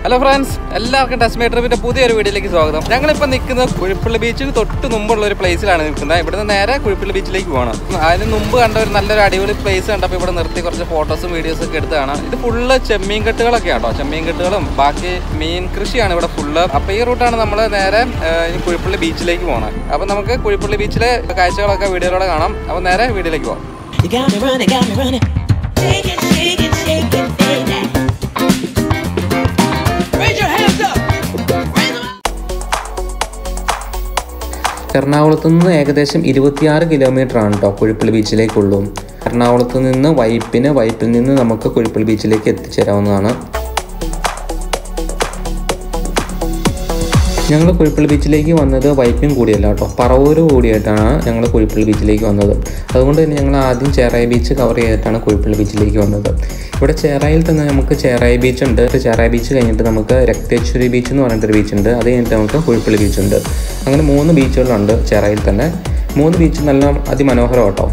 Hello friends എല്ലാവർക്കും test ട്രിപ്പിന്റെ പുതിയൊരു വീഡിയോയിലേക്ക് സ്വാഗതം ഞങ്ങളിപ്പോൾ നിൽക്കുന്നത് കുഴിപ്പള്ളി ബീച്ചിന് തൊട്ട് മുമ്പുള്ള ഒരു പ്ലേസിലാണ് നിൽക്കുന്നത് ഇവിടുന്ന് നേരെ കുഴിപ്പള്ളി ബീച്ചിലേക്ക് പോകണം അതിന് മുമ്പ് കണ്ട ഒരു നല്ലൊരു അടിപൊളി പ്ലേസ് കണ്ടപ്പോൾ ഇവിടെ നിർത്തി കുറച്ച് ഫോട്ടോസും വീഡിയോസും ഒക്കെ എടുത്തതാണ് ഇത് ഫുള്ള് ചെമ്മീൻ കെട്ടുകളൊക്കെ ആണോ ചെമ്മീൻ കെട്ടുകളും ബാക്കി മീൻ കൃഷിയാണ് ഇവിടെ ഫുള്ള് അപ്പോൾ ഈ റൂട്ടാണ് നമ്മൾ നേരെ ഏഹ്, ഇനി കുഴിപ്പള്ളി ബീച്ചിലേക്ക് പോകണം അപ്പോൾ നമുക്ക് കുഴിപ്പള്ളി ബീച്ചിലെ കാഴ്ചകളൊക്കെ വീഡിയോയിലൂടെ കാണാം അപ്പോൾ നേരെ വീഡിയോയിലേക്ക് പോകാം You got me running, got me running. Shake it, shake it, shake it, baby. Raise your hands up. Raise them up. എറണാകുളത്ത് നിന്ന് ഏകദേശം ഇരുപത്തിയാറ് കിലോമീറ്റർ ആണ് കേട്ടോ കുഴിപ്പള്ളി ബീച്ചിലേക്കുള്ളൂ എറണാകുളത്ത് നിന്ന് വൈപ്പിന് വൈപ്പിൽ നിന്ന് നമുക്ക് കുഴിപ്പള്ളി ബീച്ചിലേക്ക് എത്തിച്ചേരാവുന്നതാണ് ഞങ്ങൾ കുഴിപ്പള്ളി ബീച്ചിലേക്ക് വന്നത് വൈപ്പിൻ കൂടിയല്ല കേട്ടോ പറവൂര് കൂടിയായിട്ടാണ് ഞങ്ങൾ കുഴിപ്പള്ളി ബീച്ചിലേക്ക് വന്നത് അതുകൊണ്ട് തന്നെ ഞങ്ങൾ ആദ്യം ചേറായി ബീച്ച് കവർ ചെയ്തിട്ടാണ് കുഴിപ്പള്ളി ബീച്ചിലേക്ക് വന്നത് ഇവിടെ ചേറായിൽ തന്നെ നമുക്ക് ചേറായി ബീച്ച് ഉണ്ട് ചേറായി ബീച്ച് കഴിഞ്ഞിട്ട് നമുക്ക് രക്തേശ്വരി ബീച്ച് എന്ന് പറഞ്ഞിട്ടൊരു ബീച്ച് ഉണ്ട് അത് കഴിഞ്ഞിട്ട് നമുക്ക് കുഴിപ്പള്ളി ബീച്ച് ഉണ്ട് അങ്ങനെ മൂന്ന് ബീച്ചുകളുണ്ട് ചേറായിൽ തന്നെ മൂന്ന് ബീച്ച് നല്ല അതിമനോഹരം കേട്ടോ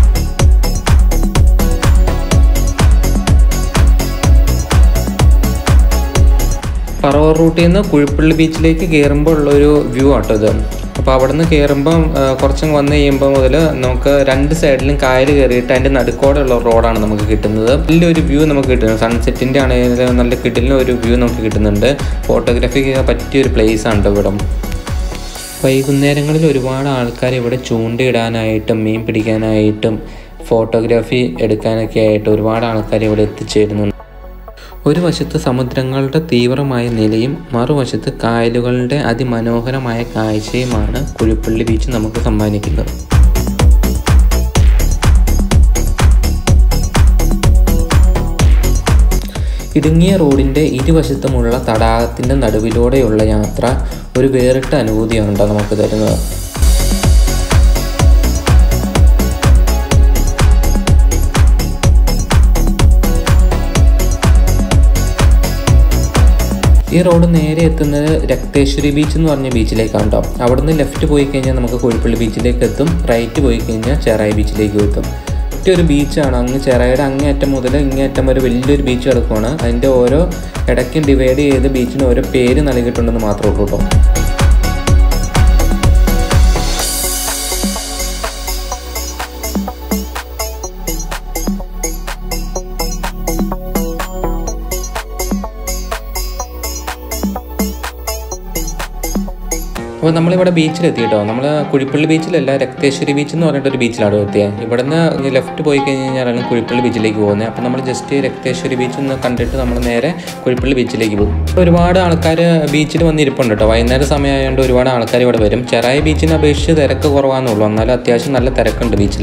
പറവൂർ റൂട്ടിൽ നിന്ന് കുഴിപ്പള്ളി ബീച്ചിലേക്ക് കയറുമ്പോൾ ഉള്ളൊരു വ്യൂ ആട്ടോ ഇത് അപ്പോൾ അവിടെ നിന്ന് കയറുമ്പം ആ, കുറച്ചും വന്ന് കഴിയുമ്പോൾ മുതൽ നമുക്ക് രണ്ട് സൈഡിലും കായൽ കയറിയിട്ട് അതിൻ്റെ നടുക്കോടെ ഉള്ള റോഡാണ് നമുക്ക് കിട്ടുന്നത് വലിയൊരു വ്യൂ നമുക്ക് കിട്ടുന്നത് സൺസെറ്റിൻ്റെ ആണെങ്കിലും നല്ല കിട്ടിലിന് ഒരു വ്യൂ നമുക്ക് കിട്ടുന്നുണ്ട് ഫോട്ടോഗ്രാഫിക്ക് പറ്റിയ ഒരു പ്ലേസ് ആണ് കേട്ടോ ഇവിടം വൈകുന്നേരങ്ങളിൽ ഒരുപാട് ആൾക്കാർ ഇവിടെ ചൂണ്ടയിടാനായിട്ടും മീൻ പിടിക്കാനായിട്ടും ഫോട്ടോഗ്രാഫി എടുക്കാനൊക്കെ ആയിട്ട് ഒരുപാട് ആൾക്കാർ ഇവിടെ എത്തിച്ചേരുന്നുണ്ട് ഒരു വശത്ത് സമുദ്രങ്ങളുടെ തീവ്രമായ നിലയും മറുവശത്ത് കായലുകളുടെ അതിമനോഹരമായ കാഴ്ചയുമാണ് കുഴിപ്പള്ളി ബീച്ച് നമുക്ക് സമ്മാനിക്കുന്നത് ഇടുങ്ങിയ റോഡിൻ്റെ ഇരുവശത്തുമുള്ള തടാകത്തിൻ്റെ നടുവിലൂടെയുള്ള യാത്ര ഒരു വേറിട്ട അനുഭൂതിയാണ് കേട്ടോ നമുക്ക് തരുന്നത് ഈ റോഡ് നേരെ എത്തുന്നത് രക്തേശ്വരി ബീച്ച് എന്ന് പറഞ്ഞ ബീച്ചിലേക്കാണ് കേട്ടോ അവിടെ നിന്ന് ലെഫ്റ്റ് പോയി കഴിഞ്ഞാൽ നമുക്ക് കോഴിപ്പള്ളി ബീച്ചിലേക്ക് എത്തും റൈറ്റ് പോയി കഴിഞ്ഞാൽ ചെറായി ബീച്ചിലേക്ക് എത്തും ഒറ്റ ഒരു ബീച്ചാണ് അങ്ങ് ചെറായിയുടെ അങ്ങേയറ്റം മുതൽ ഇങ്ങേയറ്റം വരെ വലിയൊരു ബീച്ച് കിടക്കുവാണ് അതിൻ്റെ ഓരോ ഇടയ്ക്കും ഡിവൈഡ് ചെയ്ത് ബീച്ചിന് ഓരോ പേര് നൽകിയിട്ടുണ്ടെന്ന് മാത്രമേ ഉള്ളൂ കേട്ടോ അപ്പോൾ നമ്മളിവിടെ ബീച്ചിലെത്തി കേട്ടോ നമ്മൾ കുഴിപ്പള്ളി ബീച്ചിലല്ല രക്തേശ്വരി ബീച്ച് എന്ന് പറഞ്ഞിട്ടൊരു ബീച്ചിലാണ് എത്തിയത് ഇവിടെ നിന്ന് ലെഫ്റ്റ് പോയി കഴിഞ്ഞ് കഴിഞ്ഞാലാണ് കുഴിപ്പള്ളി ബീച്ചിലേക്ക് പോകുന്നത് അപ്പോൾ നമ്മൾ ജസ്റ്റ് രക്തേശ്വരി ബീച്ച് ഒന്ന് കണ്ടിട്ട് നമ്മൾ നേരെ കുഴിപ്പള്ളി ബീച്ചിലേക്ക് പോകും ഒരുപാട് ആൾക്കാർ ബീച്ചിൽ വന്നിരിപ്പുണ്ട് കേട്ടോ വൈകുന്നേരം സമയമായതുകൊണ്ട് ഒരുപാട് ആൾക്കാർ ഇവിടെ വരും ചെറായി ബീച്ചിനെ അപേക്ഷിച്ച് തിരക്ക് കുറവാണെന്നുള്ളൂ എന്നാലും അത്യാവശ്യം നല്ല തിരക്കുണ്ട് ബീച്ചിൽ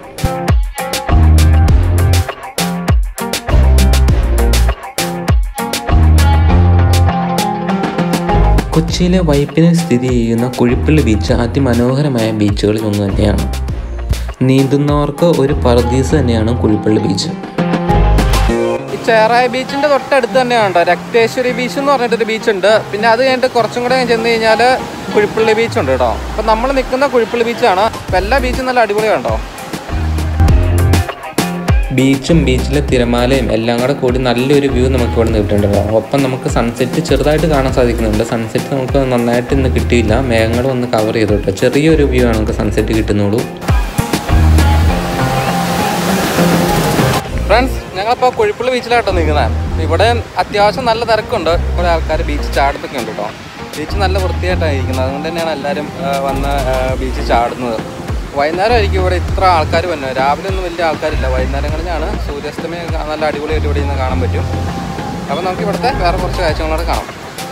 കൊച്ചിയിലെ വൈപ്പിന് സ്ഥിതി ചെയ്യുന്ന കുഴിപ്പള്ളി ബീച്ച് അതിമനോഹരമായ ബീച്ചുകളിൽ ഒന്ന് തന്നെയാണ് നീന്തുന്നവർക്ക് ഒരു പർദീസ് തന്നെയാണ് കുഴിപ്പള്ളി ബീച്ച് ഈ ചേറായ ബീച്ചിന്റെ തൊട്ടടുത്ത് തന്നെയാണ് കേട്ടോ രക്തേശ്വരി ബീച്ച് എന്ന് പറഞ്ഞിട്ടൊരു ബീച്ച് ഉണ്ട് പിന്നെ അത് കഴിഞ്ഞിട്ട് കുറച്ചും കൂടെ ചെന്ന് കഴിഞ്ഞാൽ കുഴിപ്പള്ളി ബീച്ച് ഉണ്ട് കേട്ടോ അപ്പം നമ്മൾ നിൽക്കുന്ന കുഴിപ്പള്ളി ബീച്ചാണ് അപ്പം എല്ലാ ബീച്ചും നല്ല അടിപൊളിയാണ് കേട്ടോ ബീച്ചും ബീച്ചിലെ തിരമാലയും എല്ലാം കൂടെ കൂടി നല്ലൊരു വ്യൂ നമുക്ക് ഇവിടെ നിന്ന് കിട്ടുന്നുണ്ട് ഒപ്പം നമുക്ക് സൺസെറ്റ് ചെറുതായിട്ട് കാണാൻ സാധിക്കുന്നുണ്ട് സൺസെറ്റ് നമുക്ക് നന്നായിട്ട് ഇന്ന് കിട്ടിയില്ല മേഘങ്ങൾ വന്ന് കവർ ചെയ്തു കേട്ടോ ചെറിയൊരു വ്യൂ ആണ് നമുക്ക് സൺസെറ്റ് കിട്ടുന്നുള്ളൂ ഫ്രണ്ട്സ് ഞങ്ങളിപ്പോൾ കുഴിപ്പള്ളി ബീച്ചിലാട്ടോ നിൽക്കുന്നത് ഇവിടെ അത്യാവശ്യം നല്ല തിരക്കുണ്ട് ഇവിടെ ആൾക്കാർ ബീച്ച് ചാടുന്നൊക്കെ ഉണ്ട് കേട്ടോ ബീച്ച് നല്ല വൃത്തിയായിട്ടാണ് ഇരിക്കുന്നത് അതുകൊണ്ട് തന്നെയാണ് എല്ലാവരും ആ, വന്ന് ബീച്ച് ചാടുന്നത് വൈകുന്നേരം ആയിരിക്കും ഇവിടെ ഇത്ര ആൾക്കാർ വന്നത് രാവിലെ ഒന്നും വലിയ ആൾക്കാരില്ല വൈകുന്നേരങ്ങളിലാണ് സൂര്യാസ്തമയം കാ- നല്ല അടിപൊളിയായിട്ട് ഇവിടെ നിന്ന് കാണാൻ പറ്റും അപ്പോൾ നമുക്ക് ഇവിടുത്തെ വേറെ കുറച്ച് കാഴ്ചകളോടെ കാണാം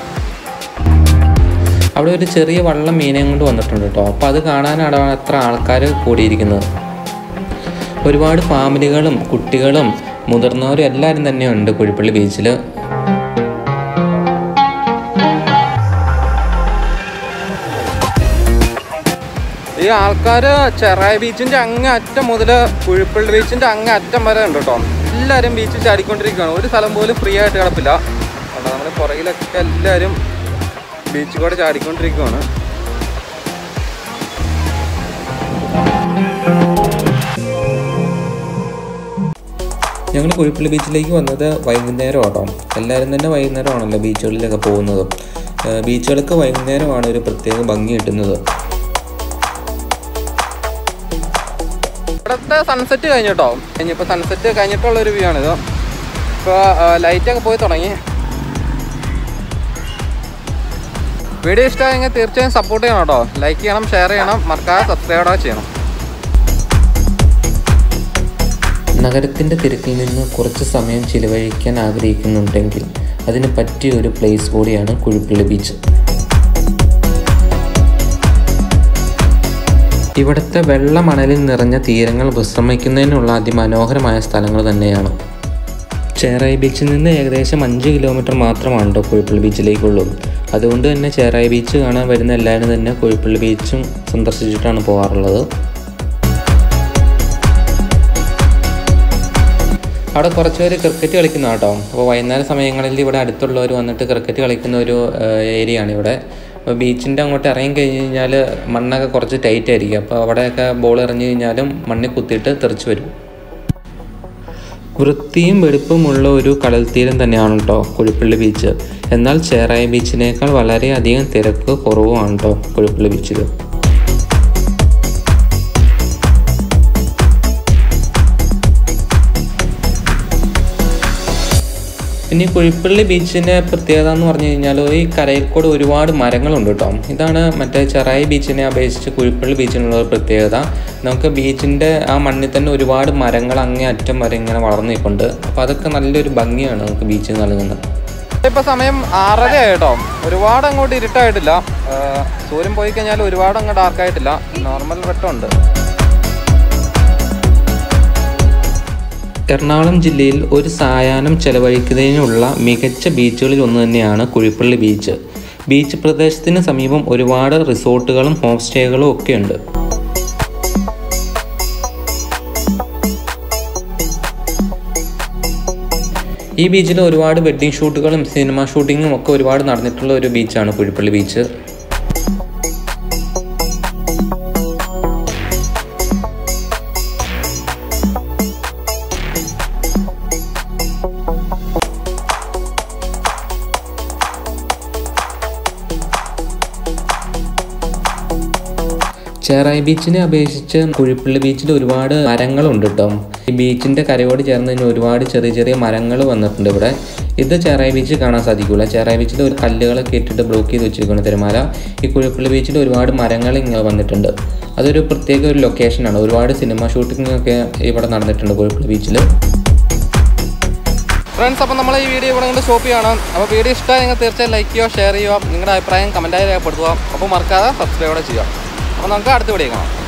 അവിടെ ഒരു ചെറിയ വള്ളം മീനെയും കൊണ്ട് വന്നിട്ടുണ്ട് കേട്ടോ അപ്പോൾ അത് കാണാനാണ് അത്ര ആൾക്കാർ കൂടിയിരിക്കുന്നത് ഒരുപാട് ഫാമിലികളും കുട്ടികളും മുതിർന്നവരും എല്ലാവരും തന്നെ ഉണ്ട് കുഴിപ്പള്ളി ബീച്ചിൽ ഈ ആൾക്കാർ ചെറായ ബീച്ചിൻ്റെ അങ്ങേ അറ്റം മുതൽ കുഴിപ്പള്ളി ബീച്ചിൻ്റെ അങ്ങേ അറ്റം വരെ ഉണ്ട് കേട്ടോ എല്ലാവരും ബീച്ചിൽ ചാടിക്കൊണ്ടിരിക്കുകയാണ് ഒരു സ്ഥലം പോലും ഫ്രീ ആയിട്ട് കിടപ്പില്ല കേട്ടോ നമ്മുടെ പുറകിലൊക്കെ എല്ലാവരും ബീച്ചിൽ കൂടെ ചാടിക്കൊണ്ടിരിക്കുകയാണ് ഞങ്ങൾ കുഴിപ്പള്ളി ബീച്ചിലേക്ക് വന്നത് വൈകുന്നേരം ആട്ടോ എല്ലാവരും തന്നെ വൈകുന്നേരമാണല്ലോ ബീച്ചുകളിലൊക്കെ പോകുന്നത് ഏഹ് ബീച്ചുകൾക്ക് വൈകുന്നേരമാണ് ഒരു പ്രത്യേക ഭംഗി കിട്ടുന്നത് ഇവിടുത്തെ സൺസെറ്റ് കഴിഞ്ഞിട്ടോ ഇനിയിപ്പോൾ സൺസെറ്റ് കഴിഞ്ഞിട്ടുള്ള ഒരു വ്യൂ ആണിത് ഇപ്പോൾ ലൈറ്റൊക്കെ പോയി തുടങ്ങി വീഡിയോ ഇഷ്ടമായെങ്കിൽ തീർച്ചയായും സപ്പോർട്ട് ചെയ്യണം കേട്ടോ ലൈക്ക് ചെയ്യണം ഷെയർ ചെയ്യണം മറക്കാതെ സബ്സ്ക്രൈബ് ചെയ്യണം നഗരത്തിൻ്റെ തിരക്കിൽ നിന്ന് കുറച്ച് സമയം ചിലവഴിക്കാൻ ആഗ്രഹിക്കുന്നുണ്ടെങ്കിൽ അതിന് പറ്റിയ ഒരു പ്ലേസ് കൂടിയാണ് കുഴിപ്പള്ളി ബീച്ച് ഇവിടുത്തെ വെള്ള മണലിൽ നിറഞ്ഞ തീരങ്ങൾ വിശ്രമിക്കുന്നതിനുള്ള അതിമനോഹരമായ സ്ഥലങ്ങൾ തന്നെയാണ് ചേറായി ബീച്ചിൽ നിന്ന് ഏകദേശം അഞ്ച് കിലോമീറ്റർ മാത്രമാണ് കേട്ടോ കുഴിപ്പള്ളി ബീച്ചിലേക്കുള്ളൂ അതുകൊണ്ട് തന്നെ ചേറായി ബീച്ച് കാണാൻ വരുന്ന എല്ലാവരും തന്നെ കുഴിപ്പള്ളി ബീച്ചും സന്ദർശിച്ചിട്ടാണ് പോകാറുള്ളത് അവിടെ കുറച്ച് പേര് ക്രിക്കറ്റ് കളിക്കുന്ന കേട്ടോ അപ്പോൾ വൈകുന്നേര സമയങ്ങളിൽ ഇവിടെ അടുത്തുള്ളവർ വന്നിട്ട് ക്രിക്കറ്റ് കളിക്കുന്ന ഒരു ഏരിയ ആണ് ഇവിടെ അപ്പോൾ ബീച്ചിൻ്റെ അങ്ങോട്ട് ഇറങ്ങി കഴിഞ്ഞ് കഴിഞ്ഞാൽ മണ്ണൊക്കെ കുറച്ച് ടൈറ്റ് ആയിരിക്കും അപ്പോൾ അവിടെയൊക്കെ ബോൾ എറിഞ്ഞു കഴിഞ്ഞാലും മണ്ണിൽ കുത്തിയിട്ട് തെറിച്ച് വരും വൃത്തിയും വെടുപ്പുമുള്ള ഒരു കടൽത്തീരം തന്നെയാണ് കേട്ടോ കുഴിപ്പള്ളി ബീച്ച് എന്നാൽ ചേറായി ബീച്ചിനേക്കാൾ വളരെയധികം തിരക്ക് കുറവുമാണ് കേട്ടോ കുഴിപ്പള്ളി ബീച്ചിൽ ഇനി കുഴിപ്പള്ളി ബീച്ചിൻ്റെ പ്രത്യേകത എന്ന് പറഞ്ഞു കഴിഞ്ഞാൽ ഈ കരയിൽ കൂടെ ഒരുപാട് മരങ്ങളുണ്ട് കേട്ടോ ഇതാണ് മറ്റേ ചെറായി ബീച്ചിനെ അപേക്ഷിച്ച് കുഴിപ്പള്ളി ബീച്ചിനുള്ള ഒരു പ്രത്യേകത നമുക്ക് ബീച്ചിൻ്റെ ആ മണ്ണിൽ തന്നെ ഒരുപാട് മരങ്ങൾ അങ്ങേ അറ്റം വരെ ഇങ്ങനെ വളർന്നു നിൽപ്പുണ്ട് അപ്പോൾ അതൊക്കെ നല്ലൊരു ഭംഗിയാണ് നമുക്ക് ബീച്ചിൽ നൽകുന്നത് ഇപ്പോൾ സമയം ആറര ആയിട്ടോ ഒരുപാട് അങ്ങോട്ട് ഇരുട്ടായിട്ടില്ല ആ, സൂര്യൻ പോയി കഴിഞ്ഞാൽ ഒരുപാട് അങ്ങ് ഡാർക്കായിട്ടില്ല നോർമൽ വെട്ടമുണ്ട് എറണാകുളം ജില്ലയിൽ ഒരു സായാഹ്നം ചെലവഴിക്കുന്നതിനുള്ള മികച്ച ബീച്ചുകളിൽ ഒന്ന് തന്നെയാണ് കുഴിപ്പള്ളി ബീച്ച് ബീച്ച് പ്രദേശത്തിന് സമീപം ഒരുപാട് റിസോർട്ടുകളും ഹോം സ്റ്റേകളും ഒക്കെ ഉണ്ട് ഈ ബീച്ചിൽ ഒരുപാട് വെഡ്ഡിംഗ് ഷൂട്ടുകളും സിനിമ ഷൂട്ടിങ്ങും ഒക്കെ ഒരുപാട് നടന്നിട്ടുള്ള ഒരു ബീച്ചാണ് കുഴിപ്പള്ളി ബീച്ച് ചേറായി ബീച്ചിനെ അപേക്ഷിച്ച് കുഴിപ്പള്ളി ബീച്ചിൽ ഒരുപാട് മരങ്ങളുണ്ട് കേട്ടോ ഈ ബീച്ചിന്റെ കരയോട് ചേർന്ന് തന്നെ ഒരുപാട് ചെറിയ ചെറിയ മരങ്ങൾ വന്നിട്ടുണ്ട് ഇവിടെ ഇത് ചേറായി ബീച്ച് കാണാൻ സാധിക്കില്ല ചേറായി ബീച്ചിൽ ഒരു കല്ലുകളൊക്കെ ഇട്ടിട്ട് ബ്ലോക്ക് ചെയ്ത് വെച്ചിരിക്കുന്ന തിരമാല ഈ കുഴിപ്പള്ളി ബീച്ചിൽ ഒരുപാട് മരങ്ങൾ ഇങ്ങനെ വന്നിട്ടുണ്ട് അതൊരു പ്രത്യേക ഒരു ലൊക്കേഷനാണ് ഒരുപാട് സിനിമ ഷൂട്ടിംഗ് ഒക്കെ ഇവിടെ നടന്നിട്ടുണ്ട് കുഴിപ്പള്ളി ബീച്ചിൽ ഫ്രണ്ട്സ് അപ്പോൾ നമ്മൾ ഈ വീഡിയോ ഇവിടെ കൊണ്ട് സ്റ്റോപ്പ് ചെയ്യണം അപ്പോൾ വീഡിയോ ഇഷ്ടമായി നിങ്ങൾ തീർച്ചയായും ലൈക്ക് ചെയ്യുക ഷെയർ ചെയ്യുക നിങ്ങളുടെ അഭിപ്രായം കമൻറ്റായി രേഖപ്പെടുത്തുക അപ്പോൾ മറക്കാതെ സബ്സ്ക്രൈബ് ചെയ്യുക അപ്പോൾ നമുക്ക് അടുത്ത വീഡിയോ കാണാം